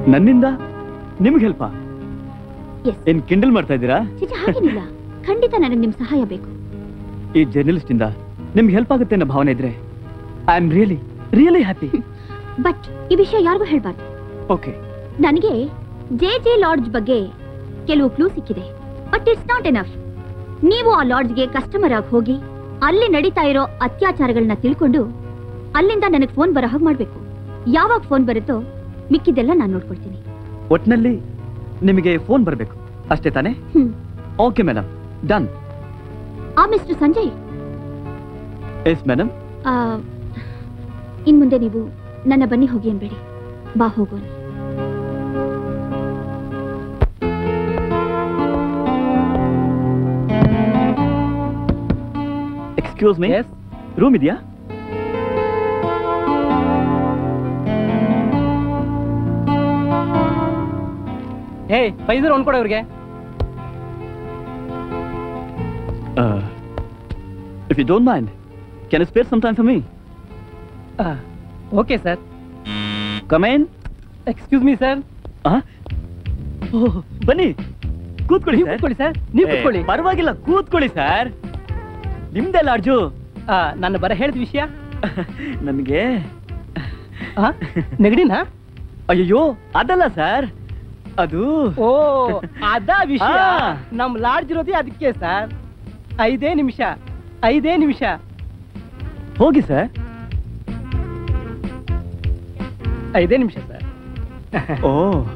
ನನ್ನಿಂದ ನಿಮ್ಗೆ ಹೆಲ್ಪಾ Yes. ಏನ್ ಕಿಂಡಲ್ ಮಾಡ್ತಾ ಇದ್ದೀರಾ ಚಿಚಿ ಹಾಗೇನಿಲ್ಲ ಖಂಡಿತ ನನಗೆ ನಿಮ್ ಸಹಾಯ ಬೇಕು ಈ ಜರ್ನಲಿಸ್ಟ್ ಇಂದ ನಿಮ್ಗೆ ಹೆಲ್ಪ್ ಆಗುತ್ತೆ ಅನ್ನೋ ಭಾವನೆ ಇದ್ರೆ I am really really happy but ಈ ವಿಷಯ ಯಾರಿಗೂ ಹೇಳ್ಬಾರ್ದು ಓಕೆ ನನಗೆ ಜೆ ಜೆ ಲಾಡ್ಜ್ ಬಗ್ಗೆ ಕೆಲವು ಕ್ಲೂ ಸಿಕ್ಕಿದೆ ಬಟ್ ಇಟ್ಸ್ ನಾಟ್ ಎನಫ್ ನೀವು ಆ ಲಾಡ್ಜ್ಗೆ ಕಸ್ಟಮರ್ ಆಗಿ ಹೋಗಿ ಅಲ್ಲಿ ನಡೀತಾ ಇರೋ ಅತ್ಯಾಚಾರಗಳನ್ನ ತಿಳ್ಕೊಂಡು ಅಲ್ಲಿಂದ ನನಗೆ ಫೋನ್ ಬರೋ ಹಾಗೆ ಮಾಡ್ಬೇಕು ಯಾವಾಗ ಫೋನ್ ಬರುತ್ತೋ ಮಿಕ್ಕಿದ್ದೆಲ್ಲ ನಾನು ನೋಡ್ಕೊಳ್ತೀನಿ ಒಟ್ನಲ್ಲಿ ನಿಮಗೆ ಫೋನ್ ಬರಬೇಕು ಅಷ್ಟೇ ತಾನೇ ಹ್ಮ್ ಓಕೆ ಮೇಡಮ್ ಡನ್ ಆ ಮಿಸ್ಟರ್ ಸಂಜಯ್ ಎಸ್ ಮೇಡಮ್ ಆ, ಇನ್ ಮುಂದೆ ನೀವು ನನ್ನ ಬನ್ನಿ ಹೋಗಿ ಅನ್ಬೇಡಿ ಬಾ ಹೋಗೋಣ ಎಕ್ಸ್ಕ್ಯೂಸ್ ಮೀ ರೂಮ್ ಇದೆಯಾ ಹೇ ಪೈಸರ್ ಒಂದ್ಕೊಡ ಅವ್ರಿಗೆ if you don't mind can you spare some time for me okay sir come in excuse me sir ಬನ್ನಿ ಕೂತ್ಕೊಳ್ಳಿ ನೀವು sir. ಕೂತ್ಕೊಳ್ಳಿ ಸರ್ ನೀವು ಏ, ಕೂತ್ಕೊಳ್ಳಿ ಪರವಾಗಿಲ್ಲ ಕೂತ್ಕೊಳ್ಳಿ ಸರ್ ನಿಮ್ದೆ ಲಾಡ್ಜು ಆ, ನನ್ನ ಬರ ಹೇಳಿದ ವಿಷಯ ನನಗೆ ಆ, ನೆಗಡಿನಾ ಅಯ್ಯೋ ಅದಲ್ಲ ಸರ್ ಅದು ಓ ಅದ ವಿಷಯ ಆ. ನಮ್ ಲಾಡ್ಜ್ ಇರೋದೇ ಅದಕ್ಕೆ ಸರ್ ಐದೇ ನಿಮಿಷ ಐದೇ ನಿಮಿಷ ಹೋಗಿ ಸರ್ ಐದೇ ನಿಮಿಷ ಸರ್ ಓ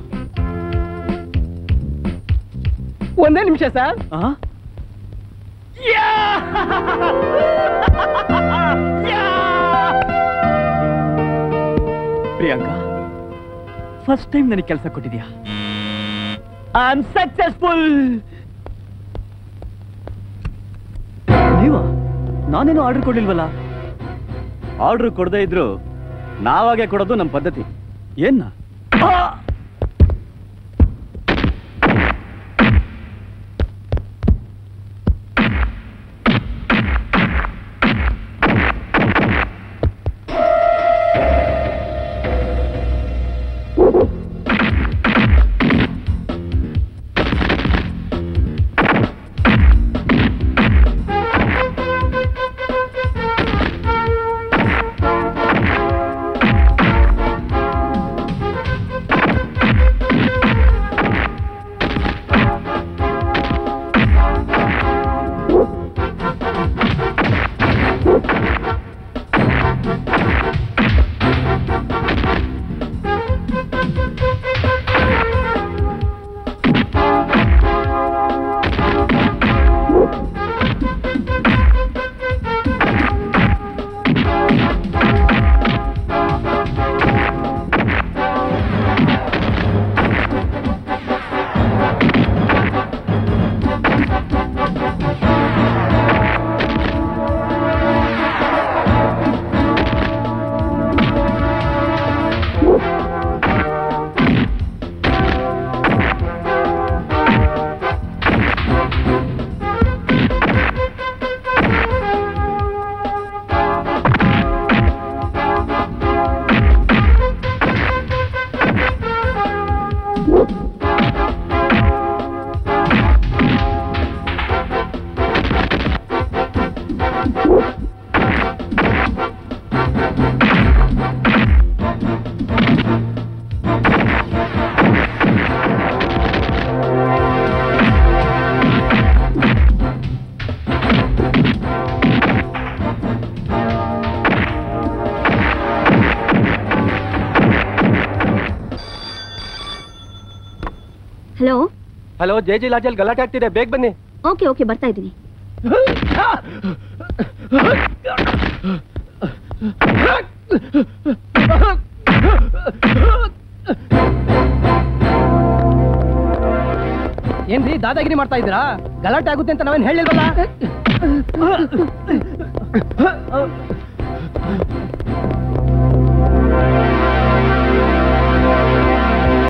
ಒಂದೇ ನಿಮಿಷ ಸರ್ ಆ? ಪ್ರಿಯಾಂಕಾ ಫಸ್ಟ್ ಟೈಮ್ ನನಗೆ ಕೆಲಸ ಕೊಟ್ಟಿದ್ಯಾ ಐ ಆಮ್ ಸಕ್ಸಸ್ಫುಲ್ ನೀವ ನಾನೇನು ಆರ್ಡರ್ ಕೊಡ್ಲಿಲ್ವಲ್ಲ ಆರ್ಡರ್ ಕೊಡದೇ ಇದ್ರು ನಾವಾಗೆ ಕೊಡೋದು ನಮ್ಮ ಪದ್ಧತಿ ಏನ್ನ ಆ! ಹಲೋ ಹಲೋ ಜೆ ಜಿ ಲಾಜಲ್ಲಿ ಗಲಾಟೆ ಆಗ್ತಿದೆ ಬೇಗ ಬನ್ನಿ ಓಕೆ ಓಕೆ ಬರ್ತಾ ಇದ್ದೀನಿ ಏನ್ರಿ ದಾದಾಗಿರಿ ಮಾಡ್ತಾ ಇದ್ದೀರಾ ಗಲಾಟೆ ಆಗುತ್ತೆ ಅಂತ ನಾವೇನ್ ಹೇಳಿಲ್ವಲ್ಲ